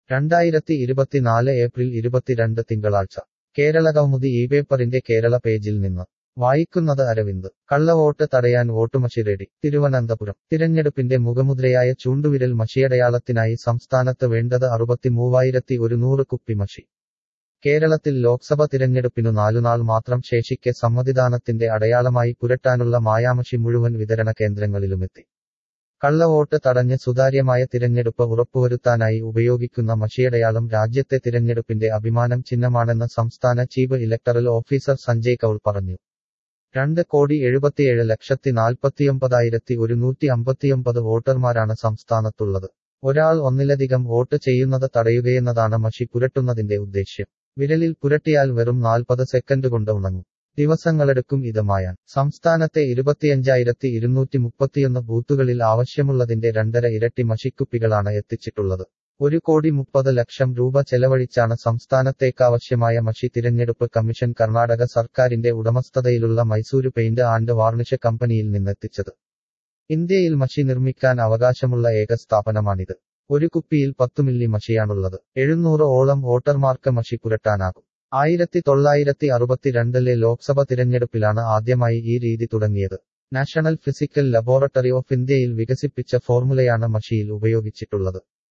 രണ്ടായിരത്തി ഇരുപത്തിനാല് ഏപ്രിൽ ഇരുപത്തിരണ്ട് തിങ്കളാഴ്ച കേരള കൗമുദി ഈ പേപ്പറിന്റെ കേരള പേജിൽ നിന്ന് വായിക്കുന്നത് അരവിന്ദ് കള്ളവോട്ട് തടയാൻ വോട്ടുമഷി റെഡി തിരുവനന്തപുരം തിരഞ്ഞെടുപ്പിന്റെ മുഖമുദ്രയായ ചൂണ്ടുവിരൽ മഷിയടയാളത്തിനായി സംസ്ഥാനത്ത് വേണ്ടത് അറുപത്തിമൂവായിരത്തി ഒരുന്നൂറ് കുപ്പി മഷി കേരളത്തിൽ ലോക്സഭ തിരഞ്ഞെടുപ്പിനു നാലുനാൾ മാത്രം ശേഷിക്കെ സമ്മതിദാനത്തിന്റെ അടയാളമായി പുരട്ടാനുള്ള മായാമഷി മുഴുവൻ വിതരണ കേന്ദ്രങ്ങളിലുമെത്തി കള്ളവോട്ട് തടഞ്ഞ് സുതാര്യമായ തിരഞ്ഞെടുപ്പ് ഉറപ്പുവരുത്താനായി ഉപയോഗിക്കുന്ന മഷിയടയാളം രാജ്യത്തെ തിരഞ്ഞെടുപ്പിന്റെ അഭിമാനം ചിഹ്നമാണെന്ന് സംസ്ഥാന chief electoral officer Sanjay Kaul പറഞ്ഞു രണ്ട് കോടി എഴുപത്തിയേഴ് ലക്ഷത്തി നാൽപ്പത്തിയൊമ്പതായിരത്തി ഒരുന്നൂറ്റി അമ്പത്തിയൊമ്പത് വോട്ടർമാരാണ് സംസ്ഥാനത്തുള്ളത് ഒരാൾ ഒന്നിലധികം വോട്ട് ചെയ്യുന്നത് തടയുകയെന്നതാണ് മഷി പുരട്ടുന്നതിന്റെ ഉദ്ദേശ്യം വിരലിൽ പുരട്ടിയാൽ വെറും നാൽപ്പത് സെക്കൻഡ് കൊണ്ട് ഉണങ്ങും ദിവസങ്ങളെടുക്കും ഇത് മായാൻ സംസ്ഥാനത്തെ ഇരുപത്തിയഞ്ചായിരത്തി ഇരുന്നൂറ്റി മുപ്പത്തിയൊന്ന് ബൂത്തുകളിൽ ആവശ്യമുള്ളതിന്റെ രണ്ടര ഇരട്ടി മഷിക്കുപ്പികളാണ് എത്തിച്ചിട്ടുള്ളത് ഒരു കോടി മുപ്പത് ലക്ഷം രൂപ ചെലവഴിച്ചാണ് സംസ്ഥാനത്തേക്കാവശ്യമായ മഷി തിരഞ്ഞെടുപ്പ് കമ്മീഷൻ കർണാടക സർക്കാരിന്റെ ഉടമസ്ഥതയിലുള്ള മൈസൂരു പെയിന്റ് ആൻഡ് വാർണിഷ് കമ്പനിയിൽ നിന്നെത്തിച്ചത് ഇന്ത്യയിൽ മഷി നിർമ്മിക്കാൻ അവകാശമുള്ള ഏക സ്ഥാപനമാണിത് ഒരു കുപ്പിയിൽ പത്തു മില്ലി മഷിയാണുള്ളത് എഴുന്നൂറ് ഓളം വോട്ടർമാർക്ക് മഷി പുരട്ടാനാകും ആയിരത്തി തൊള്ളായിരത്തി അറുപത്തിരണ്ടിലെ ലോക്സഭ തിരഞ്ഞെടുപ്പിലാണ് ആദ്യമായി ഈ രീതി തുടങ്ങിയത് നാഷണൽ ഫിസിക്കൽ ലബോറട്ടറി ഓഫ് ഇന്ത്യയിൽ വികസിപ്പിച്ച ഫോർമുലയാണ് മഷിയിൽ ഉപയോഗിച്ചിട്ടുള്ളത്